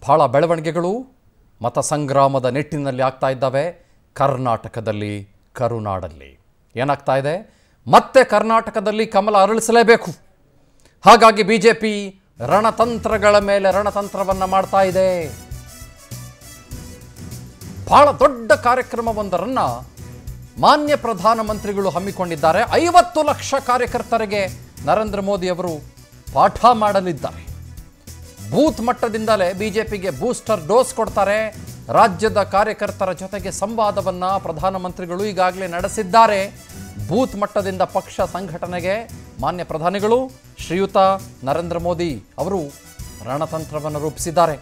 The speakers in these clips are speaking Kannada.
ಬಹಳ ಬೆಳವಣಿಗೆಗಳು ಮತ ಸಂಗ್ರಾಮದ ನಿಟ್ಟಿನಲ್ಲಿ ಆಗ್ತಾ ಇದ್ದಾವೆ ಕರ್ನಾಟಕದಲ್ಲಿ ಕರುನಾಡಲ್ಲಿ ಏನಾಗ್ತಾ ಇದೆ ಮತ್ತೆ ಕರ್ನಾಟಕದಲ್ಲಿ ಕಮಲ ಅರಳಿಸಲೇಬೇಕು ಹಾಗಾಗಿ ಬಿ ಜೆ ಪಿ ರಣತಂತ್ರಗಳ ಮೇಲೆ ರಣತಂತ್ರವನ್ನು ಮಾಡ್ತಾ ಇದೆ ಬಹಳ ದೊಡ್ಡ ಕಾರ್ಯಕ್ರಮವೊಂದರನ್ನು ಮಾನ್ಯ ಪ್ರಧಾನಮಂತ್ರಿಗಳು ಹಮ್ಮಿಕೊಂಡಿದ್ದಾರೆ ಐವತ್ತು ಲಕ್ಷ ಕಾರ್ಯಕರ್ತರಿಗೆ ನರೇಂದ್ರ ಮೋದಿ ಅವರು ಪಾಠ ಮಾಡಲಿದ್ದಾರೆ ಬೂತ್ ಮಟ್ಟದಿಂದಲೇ ಬಿಜೆಪಿಗೆ ಬೂಸ್ಟರ್ ಡೋಸ್ ಕೊಡ್ತಾರೆ ರಾಜ್ಯದ ಕಾರ್ಯಕರ್ತರ ಜೊತೆಗೆ ಸಂವಾದವನ್ನ ಪ್ರಧಾನಮಂತ್ರಿಗಳು ಈಗಾಗಲೇ ನಡೆಸಿದ್ದಾರೆ ಬೂತ್ ಮಟ್ಟದಿಂದ ಪಕ್ಷ ಸಂಘಟನೆಗೆ ಮಾನ್ಯ ಪ್ರಧಾನಿಗಳು ಶ್ರೀಯುತ ನರೇಂದ್ರ ಮೋದಿ ಅವರು ರಣತಂತ್ರವನ್ನು ರೂಪಿಸಿದ್ದಾರೆ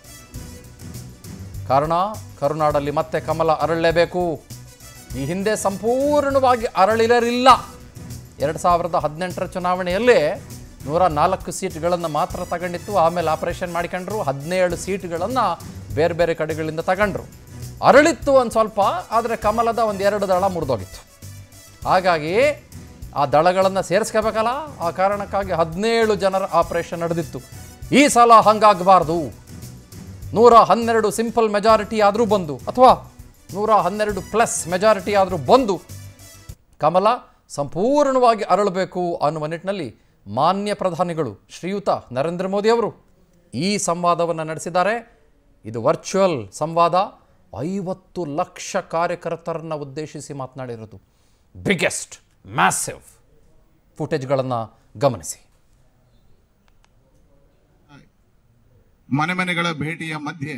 ಕಾರಣ ಕರುನಾಡಲ್ಲಿ ಮತ್ತೆ ಕಮಲ ಅರಳಲೇಬೇಕು ಈ ಹಿಂದೆ ಸಂಪೂರ್ಣವಾಗಿ ಅರಳಿರಲಿಲ್ಲ ಎರಡು ಸಾವಿರದ ಹದಿನೆಂಟರ ಚುನಾವಣೆಯಲ್ಲಿ ನೂರ ನಾಲ್ಕು ಸೀಟ್ಗಳನ್ನು ಮಾತ್ರ ತಗೊಂಡಿತ್ತು ಆಮೇಲೆ ಆಪರೇಷನ್ ಮಾಡಿಕೊಂಡ್ರು ಹದಿನೇಳು ಸೀಟ್ಗಳನ್ನು ಬೇರೆ ಬೇರೆ ಕಡೆಗಳಿಂದ ತಗೊಂಡ್ರು ಅರಳಿತ್ತು ಒಂದು ಸ್ವಲ್ಪ ಆದರೆ ಕಮಲದ ಒಂದು ಎರಡು ದಳ ಮುರಿದೋಗಿತ್ತು ಹಾಗಾಗಿ ಆ ದಳಗಳನ್ನು ಸೇರಿಸ್ಕೋಬೇಕಲ್ಲ ಆ ಕಾರಣಕ್ಕಾಗಿ ಹದಿನೇಳು ಜನರ ಆಪರೇಷನ್ ನಡೆದಿತ್ತು ಈ ಸಲ ಹಂಗಾಗಬಾರ್ದು ನೂರ ಹನ್ನೆರಡು ಸಿಂಪಲ್ ಮೆಜಾರಿಟಿ ಆದರೂ ಬಂದು ಅಥವಾ ನೂರ ಹನ್ನೆರಡು ಪ್ಲಸ್ ಮೆಜಾರಿಟಿ ಆದರೂ ಬಂದು ಕಮಲ ಸಂಪೂರ್ಣವಾಗಿ ಅರಳಬೇಕು ಅನ್ನುವ ನಿಟ್ಟಿನಲ್ಲಿ ಮಾನ್ಯ ಪ್ರಧಾನಿಗಳು ಶ್ರೀಯುತ ನರೇಂದ್ರ ಮೋದಿ ಅವರು ಈ ಸಂವಾದವನ್ನು ನಡೆಸಿದ್ದಾರೆ ಇದು ವರ್ಚುವಲ್ ಸಂವಾದ ಐವತ್ತು ಲಕ್ಷ ಕಾರ್ಯಕರ್ತರನ್ನು ಉದ್ದೇಶಿಸಿ ಮಾತನಾಡಿರೋದು ಬಿಗ್ಗೆಸ್ಟ್ ಮ್ಯಾಸಿವ್ ಫುಟೇಜ್ಗಳನ್ನು ಗಮನಿಸಿ ಮನೆ ಮನೆಗಳ ಭೇಟಿಯ ಮಧ್ಯೆ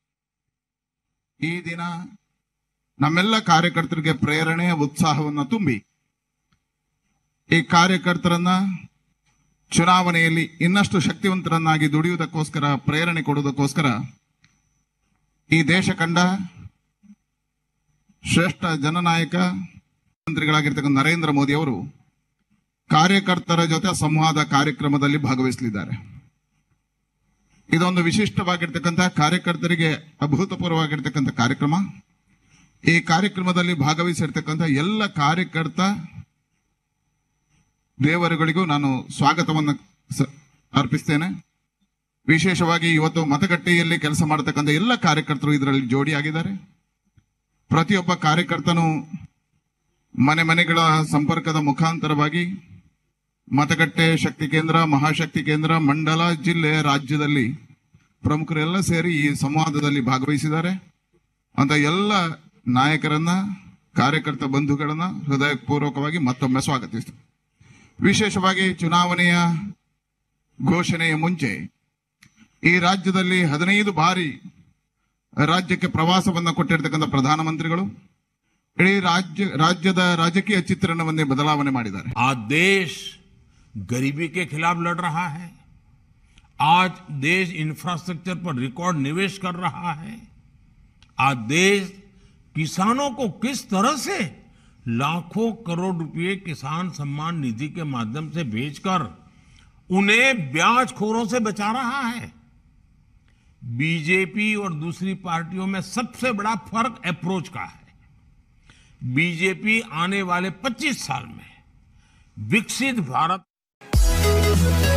ಈ ದಿನ ನಮ್ಮೆಲ್ಲ ಕಾರ್ಯಕರ್ತರಿಗೆ ಪ್ರೇರಣೆ ಉತ್ಸಾಹವನ್ನು ತುಂಬಿ ಈ ಕಾರ್ಯಕರ್ತರನ್ನ ಚುನಾವಣೆಯಲ್ಲಿ ಇನ್ನಷ್ಟು ಶಕ್ತಿವಂತರನ್ನಾಗಿ ದುಡಿಯುವುದಕ್ಕೋಸ್ಕರ ಪ್ರೇರಣೆ ಕೊಡುವುದಕ್ಕೋಸ್ಕರ ಈ ದೇಶ ಕಂಡ ಶ್ರೇಷ್ಠ ಜನನಾಯಕ ಮಂತ್ರಿಗಳಾಗಿರ್ತಕ್ಕಂಥ ನರೇಂದ್ರ ಮೋದಿ ಅವರು ಕಾರ್ಯಕರ್ತರ ಜೊತೆ ಸಂವಾದ ಕಾರ್ಯಕ್ರಮದಲ್ಲಿ ಭಾಗವಹಿಸಲಿದ್ದಾರೆ ಇದೊಂದು ವಿಶಿಷ್ಟವಾಗಿರ್ತಕ್ಕಂಥ ಕಾರ್ಯಕರ್ತರಿಗೆ ಅಭೂತಪೂರ್ವವಾಗಿರ್ತಕ್ಕಂಥ ಕಾರ್ಯಕ್ರಮ ಈ ಕಾರ್ಯಕ್ರಮದಲ್ಲಿ ಭಾಗವಹಿಸಿರ್ತಕ್ಕಂಥ ಎಲ್ಲ ಕಾರ್ಯಕರ್ತ ದೇವರುಗಳಿಗೂ ನಾನು ಸ್ವಾಗತವನ್ನು ಸ- ಅರ್ಪಿಸ್ತೇನೆ ವಿಶೇಷವಾಗಿ ಇವತ್ತು ಮತಗಟ್ಟೆಯಲ್ಲಿ ಕೆಲಸ ಮಾಡತಕ್ಕಂಥ ಎಲ್ಲ ಕಾರ್ಯಕರ್ತರು ಇದರಲ್ಲಿ ಜೋಡಿಯಾಗಿದ್ದಾರೆ ಪ್ರತಿಯೊಬ್ಬ ಕಾರ್ಯಕರ್ತನು ಮನೆ ಮನೆಗಳ ಸಂಪರ್ಕದ ಮುಖಾಂತರವಾಗಿ ಮತಗಟ್ಟೆ ಶಕ್ತಿ ಕೇಂದ್ರ ಮಹಾಶಕ್ತಿ ಕೇಂದ್ರ ಮಂಡಲ ಜಿಲ್ಲೆ ರಾಜ್ಯದಲ್ಲಿ ಪ್ರಮುಖರೆಲ್ಲ ಸೇರಿ ಈ ಸಂವಾದದಲ್ಲಿ ಭಾಗವಹಿಸಿದ್ದಾರೆ ಅಂತ ಎಲ್ಲ ನಾಯಕರನ್ನ ಕಾರ್ಯಕರ್ತ ಬಂಧುಗಳನ್ನ ಹೃದಯಪೂರ್ವಕವಾಗಿ ಮತ್ತೊಮ್ಮೆ ಸ್ವಾಗತಿಸ್ತು ವಿಶೇಷವಾಗಿ ಚುನಾವಣೆಯ ಘೋಷಣೆಯ ಮುಂಚೆ ಈ ರಾಜ್ಯದಲ್ಲಿ ಹದಿನೈದು ಬಾರಿ ರಾಜ್ಯಕ್ಕೆ ಪ್ರವಾಸವನ್ನ ಕೊಟ್ಟಿರ್ತಕ್ಕಂಥ ಪ್ರಧಾನಮಂತ್ರಿಗಳು ಇಡೀ ರಾಜ್ಯ ರಾಜ್ಯದ ರಾಜಕೀಯ ಚಿತ್ರಣವನ್ನೇ ಬದಲಾವಣೆ ಮಾಡಿದ್ದಾರೆ आज देश गरीबी के खिलाफ लड़ रहा है आज देश इंफ्रास्ट्रक्चर पर रिकॉर्ड निवेश कर रहा है आज देश किसानों को किस तरह से लाखों करोड़ रुपए किसान सम्मान निधि के माध्यम से भेजकर उन्हें ब्याज खोरों से बचा रहा है बीजेपी और दूसरी पार्टियों में सबसे बड़ा फर्क अप्रोच का है बीजेपी आने वाले 25 साल में विकसित भारत